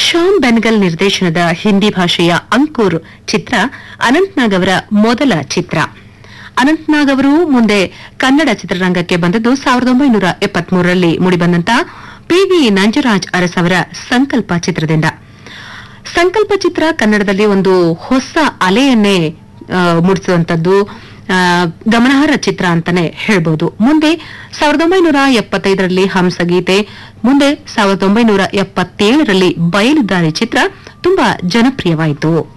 ಶ್ಯಾಮ್ ಬೆನ್ಗಲ್ ನಿರ್ದೇಶನದ ಹಿಂದಿ ಭಾಷೆಯ ಅಂಕುರ್ ಚಿತ್ರ ಅನಂತ್ನಾಗ್ ಅವರ ಮೊದಲ ಚಿತ್ರ ಅನಂತ್ನಾಗ್ ಅವರು ಮುಂದೆ ಕನ್ನಡ ಚಿತ್ರರಂಗಕ್ಕೆ ಬಂದದ್ದು ಸಾವಿರದ ಒಂಬೈನೂರ ಎಪ್ಪತ್ಮೂರರಲ್ಲಿ ಮೂಡಿಬಂದಂತ ಪಿವಿ ನಂಜರಾಜ್ ಅರಸ್ ಅವರ ಸಂಕಲ್ಪ ಚಿತ್ರದಿಂದ ಸಂಕಲ್ಪ ಚಿತ್ರ ಕನ್ನಡದಲ್ಲಿ ಒಂದು ಹೊಸ ಅಲೆಯನ್ನೇ ಆ, ಮೂಡಿಸುವಂತದ್ದು ಆ, ಗಮನಾರ್ಹ ಚಿತ್ರ ಅಂತಾನೆ ಹೇಳ್ಬಹುದು ಮುಂದೆ ಸಾವಿರದ ಒಂಬೈನೂರ ಎಪ್ಪತ್ತೈದರಲ್ಲಿ ಹಂಸಗೀತೆ ಮುಂದೆ ಸಾವಿರದ ಒಂಬೈನೂರ ಎಪ್ಪತ್ತೇಳರಲ್ಲಿ ಬಯಲುದಾರಿ ಚಿತ್ರ ತುಂಬಾ ಜನಪ್ರಿಯವಾಯಿತು